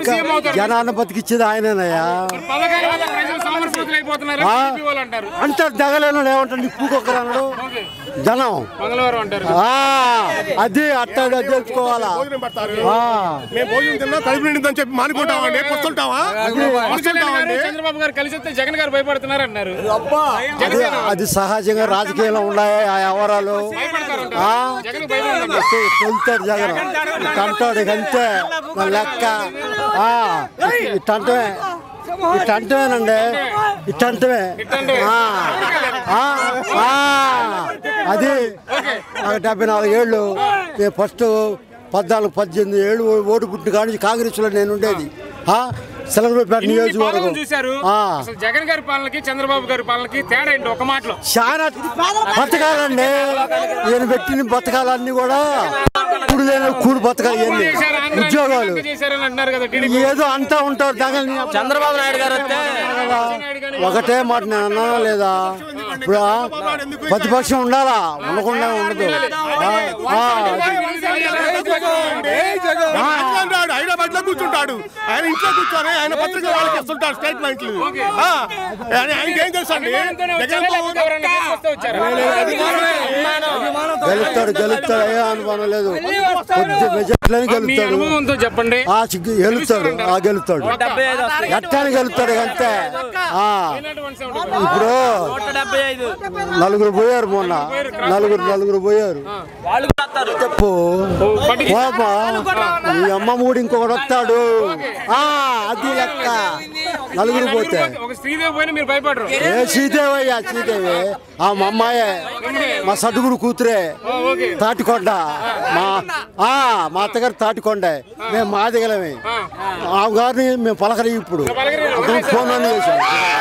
CM అవుతారు జనాన్ని బతికిచ్చేది ఆయనేనయ్యా పథకాల వల్ల ప్రజలు సోమరపోతులు అయిపోతున్నారు ఆ? టీడీపీ వాళ్ళు అంటారు అంటే దగలేను ఏమంటాడు పూకొక్కరు అన్నాడు జనం మంగళవారం అంటారు ఆ, అది అట్టాడు అది తెలుసుకోవాలా భోజనం పెడతారు ఆ, మేము భోజనం తిన్నా కడుపు నిండిందని చెప్పి మానుకుంటామండి వస్తుంటావా పవన్ కళ్యాణ్ వస్తుంటామండి గారు, చంద్రబాబు గారు కలిసి వస్తే జగన్ గారు భయపడుతున్నారు అన్నారు అది అది సహజంగా రాజకీయంలో ఉన్నాయి ఆ వ్యవహారాలు భయపడతారంట ఆ, జగన్ భయపడతారు తొలుతాడు జగన్ ఇట్టంటాడు ఇక అంతే నా లెక్క ఆ, ఇట్టంటమే ఇట్టంటమేనండి ఇట్టంటమే ఆ, ఆ, ఆ, అది నాకు డెబ్బై నాలుగు ఏళ్ళు నేను ఫస్ట్ పద్నాలుగు పద్దెనిమిది ఏళ్ళు ఓటు పుట్టిన కానీ కాంగ్రెస్లో నేను ఉండేది ఆ, సిలంగరూపేట ఇన్ని పాలన నియోజకవర్గం చూశారు ఆ. అసలు జగన్ గారి పాలనకి చంద్రబాబు గారి పాలనకి తేడా ఏంటి ఒక మాటలో చాలా బతకాలండి ఈయన పెట్టిన బతకాలన్నీ కూడా కూడు లేని కూడు బతకాలి ఇవన్నీ చేశారు, ఆంధ్రాని ఉద్యోగాలు విలీనం చేశారని అంటున్నారు కదా టీడీపీ ఏదో అంటా ఉంటారు జగన్ చంద్రబాబు నాయుడు గారు వస్తే ఒకటే మాట నేను అన్నానా లేదా ఇప్పుడు ఆ ప్రతిపక్షం ఉండాలా ఉండకుండా ఉండదు ఆ, ఆ, రాడు హైదరాబాద్ లో కూర్చుంటాడు ఆయన ఇంట్లో కూర్చొని ఆయన పత్రిక వాళ్ళకి ఇస్తుంటాడు స్టేట్మెంట్లు ఆ, ఆయన ఆయనకి ఏం తెలుసు అండి జగన్తోనే వచ్చారా లేకపోతే ఎవరైనా తీసుకొస్తే వచ్చారా? గెలుస్తాడు గెలుస్తాడు ఏ అనుమానం లేదు కొద్ది మెజార్టీలోనే మీ గెలుస్తాడు అనుభవంతో చెప్పండి ఆ చిగ్గు- గెలుస్తాడు ఆ గెలుస్తాడు డెబ్బై ఐదు వస్తాయి ఎట్టాని గెలుస్తాడు అంతే ఆ, ఇలాంటి వన్స్ ఉంటుంది. ఇప్పుడు నూట డెబ్బై ఐదు నలుగురు పోయారు మొన్న నలుగురు నలుగురు పోయారు వాళ్ళు కూడా వస్తారు చెప్పు పట్టుకు- పాపా ఈ అమ్మ మూడు ఇంకొకటి వస్తాడు ఆ అది లెక్క నలుగురు పోతే ఒక స్త్రీదేవి పోయినా మీరు భయపడరు ఏ శ్రీదేవయ్యా శ్రీదేవి ఆ మా అమ్మాయే మా సడుగుడు కూతురే ఓ, ఓకే తాటికొండ మా ఆ మా అత్తగారు తాటికొండ మేము మాదిగలమే ఆ గారిని మేము పలకరి ఇప్పుడు పలకరి- అతను ఫోన్ అని చేశాం